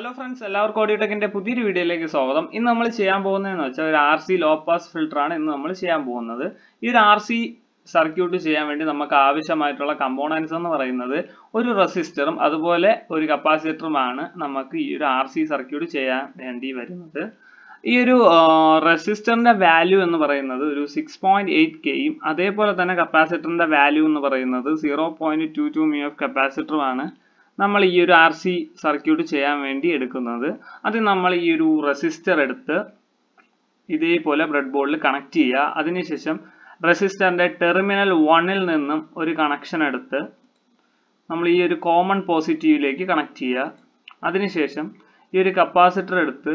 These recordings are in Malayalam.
ഹലോ ഫ്രണ്ട്സ് എല്ലാവർക്കും ഓഡിയോടെക്കിന്റെ പുതിയൊരു വീഡിയോയിലേക്ക് സ്വാഗതം ഇന്ന് നമ്മൾ ചെയ്യാൻ പോകുന്നതെന്ന് വെച്ചാൽ ഒരു R C low pass filter ആണ് ഇന്ന് നമ്മൾ ചെയ്യാൻ പോകുന്നത് ഈ ഒരു ആർ സി സർക്യൂട്ട് ചെയ്യാൻ വേണ്ടി നമുക്ക് ആവശ്യമായിട്ടുള്ള കമ്പോണൻസ് എന്ന് പറയുന്നത് ഒരു റെസിസ്റ്ററും അതുപോലെ ഒരു കപ്പാസിറ്ററുമാണ് നമുക്ക് ഈ ഒരു ആർ സി സർക്യൂട്ട് ചെയ്യാൻ വേണ്ടി വരുന്നത് ഈ ഒരു റെസിസ്റ്ററിന്റെ വാല്യൂ എന്ന് പറയുന്നത് ഒരു സിക്സ് പോയിന്റ് എയ്റ്റ് കെയും അതേപോലെ തന്നെ കപ്പാസിറ്ററിന്റെ വാല്യൂ എന്ന് പറയുന്നത് സീറോ പോയിന്റ് ടു ടു മി ഓഫ് കപ്പാസിറ്ററുമാണ് നമ്മൾ ഈ ഒരു ആർ സി സർക്യൂട്ട് ചെയ്യാൻ വേണ്ടി എടുക്കുന്നത് അത് നമ്മൾ ഈ ഒരു റെസിസ്റ്റർ എടുത്ത് ഇതേപോലെ ബ്രെഡ് ബോർഡിൽ കണക്ട് ചെയ്യുക അതിനുശേഷം റെസിസ്റ്ററിന്റെ ടെർമിനൽ വണ്ണിൽ നിന്നും ഒരു കണക്ഷൻ എടുത്ത് നമ്മൾ ഈ ഒരു കോമൺ പോസിറ്റീവിലേക്ക് കണക്ട് ചെയ്യുക അതിനുശേഷം ഈ ഒരു കപ്പാസിറ്റർ എടുത്ത്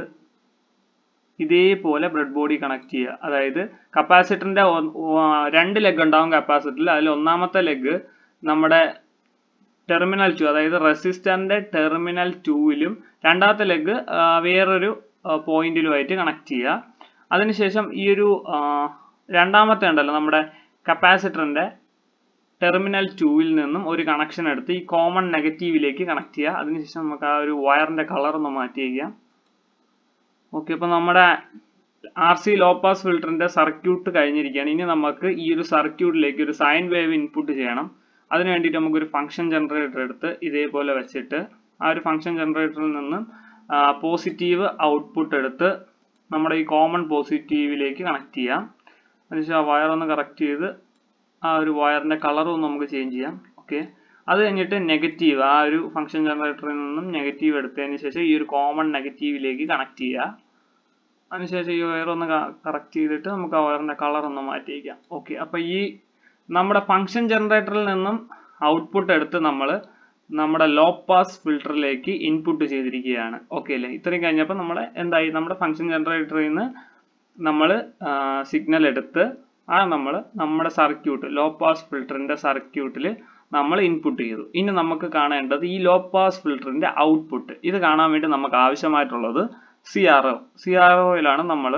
ഇതേപോലെ ബ്രെഡ് ബോഡി കണക്ട് ചെയ്യുക അതായത് കപ്പാസിറ്ററിന്റെ രണ്ട് ലെഗ് ഉണ്ടാവും കപ്പാസിറ്ററിൽ അതിൽ ഒന്നാമത്തെ ലെഗ് നമ്മുടെ ടെർമിനൽ ടു അതായത് റെസിസ്റ്ററിന്റെ ടെർമിനൽ ടൂവിലും രണ്ടാമത്തെ ലെഗ് വേറൊരു പോയിന്റിലുമായിട്ട് കണക്ട് ചെയ്യുക അതിനുശേഷം ഈ ഒരു രണ്ടാമത്തെ ഉണ്ടല്ലോ നമ്മുടെ കപ്പാസിറ്ററിന്റെ ടെർമിനൽ ടൂവിൽ നിന്നും ഒരു കണക്ഷൻ എടുത്ത് ഈ കോമൺ നെഗറ്റീവിലേക്ക് കണക്ട് ചെയ്യുക അതിനുശേഷം നമുക്ക് ആ ഒരു വയറിന്റെ കളർ ഒന്ന് മാറ്റി വയ്ക്കാം ഓക്കെ അപ്പോൾ നമ്മുടെ ആർ സി ലോ പാസ് ഫിൽറ്ററിന്റെ സർക്യൂട്ട് കഴിഞ്ഞിരിക്കുകയാണ് ഇനി നമുക്ക് ഈ ഒരു സർക്യൂട്ടിലേക്ക് ഒരു സൈൻ വേവ് ഇൻപുട്ട് ചെയ്യണം അതിന് വേണ്ടിയിട്ട് നമുക്കൊരു ഫംഗ്ഷൻ ജനറേറ്റർ എടുത്ത് ഇതേപോലെ വെച്ചിട്ട് ആ ഒരു ഫംഗ്ഷൻ ജനറേറ്ററിൽ നിന്ന് പോസിറ്റീവ് ഔട്ട്പുട്ട് എടുത്ത് നമ്മുടെ ഈ കോമൺ പോസിറ്റീവിലേക്ക് കണക്ട് ചെയ്യാം അതിനുശേഷം ആ വയർ ഒന്ന് കറക്റ്റ് ചെയ്ത് ആ ഒരു വയറിന്റെ കളറും നമുക്ക് ചേഞ്ച് ചെയ്യാം ഓക്കെ അത് കഴിഞ്ഞിട്ട് നെഗറ്റീവ് ആ ഒരു ഫംഗ്ഷൻ ജനറേറ്ററിൽ നിന്നും നെഗറ്റീവ് എടുത്തതിന് ശേഷം ഈ ഒരു കോമൺ നെഗറ്റീവിലേക്ക് കണക്ട് ചെയ്യുക അതിനുശേഷം ഈ വയർ ഒന്ന് കറക്റ്റ് ചെയ്തിട്ട് നമുക്ക് ആ വയറിന്റെ കളർ ഒന്ന് മാറ്റി വയ്ക്കാം ഓക്കെ അപ്പൊ ഈ നമ്മുടെ ഫംഗ്ഷൻ ജനറേറ്ററിൽ നിന്നും ഔട്ട്പുട്ട് എടുത്ത് നമ്മൾ നമ്മുടെ ലോ പാസ് ഫിൽറ്ററിലേക്ക് ഇൻപുട്ട് ചെയ്തിരിക്കുകയാണ് ഓക്കെ അല്ലേ ഇത്രയും കഴിഞ്ഞപ്പോൾ നമ്മൾ എന്തായി നമ്മുടെ ഫംഗ്ഷൻ ജനറേറ്ററിൽ നിന്ന് നമ്മൾ സിഗ്നൽ എടുത്ത് ആ നമ്മൾ നമ്മുടെ സർക്യൂട്ട് ലോ പാസ് ഫിൽറ്ററിന്റെ സർക്യൂട്ടിൽ നമ്മൾ ഇൻപുട്ട് ചെയ്തു ഇനി നമുക്ക് കാണേണ്ടത് ഈ ലോ പാസ് ഫിൽറ്ററിന്റെ ഔട്ട്പുട്ട് ഇത് കാണാൻ വേണ്ടി നമുക്ക് ആവശ്യമായിട്ടുള്ളത് C R O C R ഒയിലാണ് നമ്മൾ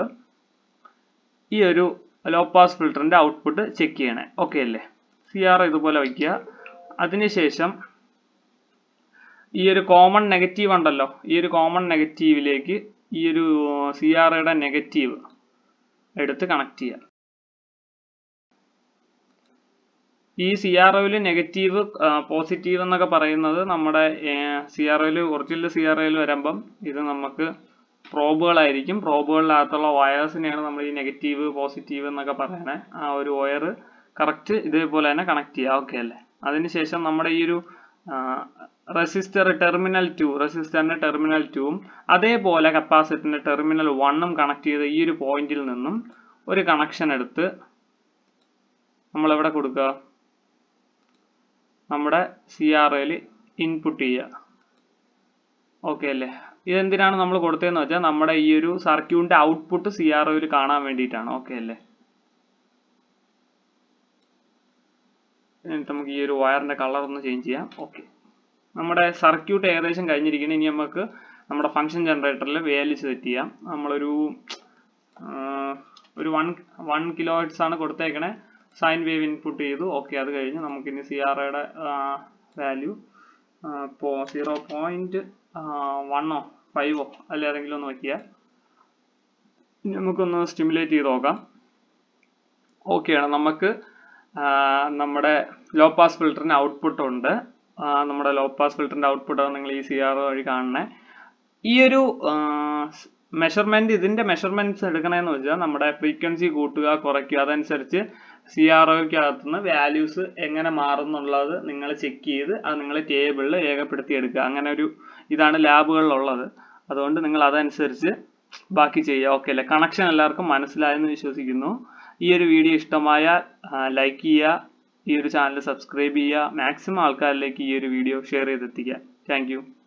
ഈ ഒരു ലോ പാസ് ഫിൽറ്ററിന്റെ ഔട്ട്പുട്ട് ചെക്ക് ചെയ്യണേ ഓക്കെ അല്ലേ സി ആർ ഇതുപോലെ വയ്ക്കുക അതിനുശേഷം ഈ ഒരു കോമൺ നെഗറ്റീവ് ഉണ്ടല്ലോ ഈ ഒരു കോമൺ നെഗറ്റീവിലേക്ക് ഈ ഒരു സി ആർ യുടെ നെഗറ്റീവ് എടുത്ത് കണക്ട് ചെയ്യുക ഈ സി ആർ ഒയിൽ നെഗറ്റീവ് പോസിറ്റീവ് എന്നൊക്കെ പറയുന്നത് നമ്മുടെ സി ആർ ഒയിൽ ഒറിജിനൽ സി ആർ ഒയിൽ വരുമ്പം ഇത് നമുക്ക് പ്രോബുകളായിരിക്കും പ്രോബുകളിനകത്തുള്ള വയേഴ്സിനെയാണ് നമ്മൾ ഈ നെഗറ്റീവ് പോസിറ്റീവ് എന്നൊക്കെ പറയണേ ആ ഒരു വയർ കറക്റ്റ് ഇതേപോലെ തന്നെ കണക്ട് ചെയ്യുക ഓക്കെ അല്ലേ അതിനുശേഷം നമ്മുടെ ഈ ഒരു റെസിസ്റ്റർ ടെർമിനൽ ടു റെസിസ്റ്ററിന്റെ ടെർമിനൽ ടുവും അതേപോലെ കപ്പാസിറ്ററിന്റെ ടെർമിനൽ വണ്ണും കണക്ട് ചെയ്ത ഈ ഒരു പോയിന്റിൽ നിന്നും ഒരു കണക്ഷൻ എടുത്ത് നമ്മൾ എവിടെ കൊടുക്കുക നമ്മുടെ സി ആർ എയിൽ ഇൻപുട്ട് ചെയ്യുക ഓക്കെ അല്ലേ ഇതെന്തിനാണ് നമ്മൾ കൊടുത്തതെന്ന് വെച്ചാൽ നമ്മുടെ ഈ ഒരു സർക്യൂട്ടിന്റെ ഔട്ട്പുട്ട് സി ആർ ഒയിൽ കാണാൻ വേണ്ടിയിട്ടാണ് ഓക്കെ അല്ലേ എന്നിട്ട് നമുക്ക് ഈ ഒരു വയറിന്റെ കളർ ഒന്ന് ചേഞ്ച് ചെയ്യാം ഓക്കെ നമ്മുടെ സർക്യൂട്ട് ഏകദേശം കഴിഞ്ഞിരിക്കുന്നു ഇനി നമുക്ക് നമ്മുടെ ഫംഗ്ഷൻ ജനറേറ്ററിൽ വാല്യൂ സെറ്റ് ചെയ്യാം നമ്മളൊരു ഒരു വൺ വൺ കിലോ ഹെഡ്സ് ആണ് കൊടുത്തേക്കണേ സൈൻ വേവ് ഇൻപുട്ട് ചെയ്തു ഓക്കെ അത് കഴിഞ്ഞ് നമുക്കിനി സി ആർ ഐയുടെ വാല്യൂ ഇപ്പോൾ സീറോ പോയിന്റ് വണ്ണോ ഫൈവോ അല്ല ഏതെങ്കിലും ഒന്ന് വയ്ക്കുക ഇനി നമുക്കൊന്ന് സ്റ്റിമുലേറ്റ് ചെയ്ത് നോക്കാം ഓക്കെയാണ് നമുക്ക് നമ്മുടെ ലോ പാസ് ഫിൽറ്ററിന് ഔട്ട്പുട്ട് ഉണ്ട് നമ്മുടെ ലോ പാസ് ഫിൽറ്ററിന്റെ ഔട്ട്പുട്ട് നിങ്ങൾ ഈ സി ആർ വഴി കാണണേ ഈ ഒരു മെഷർമെന്റ് ഇതിന്റെ മെഷർമെന്റ്സ് എടുക്കണമെന്ന് വെച്ചാൽ നമ്മുടെ ഫ്രീക്വൻസി കൂട്ടുക കുറയ്ക്കുക അതനുസരിച്ച് സി ആർ ഒക്കകത്തുനിന്ന് വാല്യൂസ് എങ്ങനെ മാറുന്നുള്ളത് നിങ്ങൾ ചെക്ക് ചെയ്ത് അത് നിങ്ങൾ ടേബിളിൽ രേഖപ്പെടുത്തി എടുക്കുക അങ്ങനെ ഒരു ഇതാണ് ലാബുകളിലുള്ളത് അതുകൊണ്ട് നിങ്ങൾ അതനുസരിച്ച് ബാക്കി ചെയ്യുക ഓക്കെ അല്ലേ കണക്ഷൻ എല്ലാവർക്കും മനസ്സിലായെന്ന് വിശ്വസിക്കുന്നു ഈ ഒരു വീഡിയോ ഇഷ്ടമായാൽ ലൈക്ക് ചെയ്യുക ഈ ഒരു ചാനൽ സബ്സ്ക്രൈബ് ചെയ്യുക മാക്സിമം ആൾക്കാരിലേക്ക് ഈ ഒരു വീഡിയോ ഷെയർ ചെയ്തെത്തിക്കുക താങ്ക്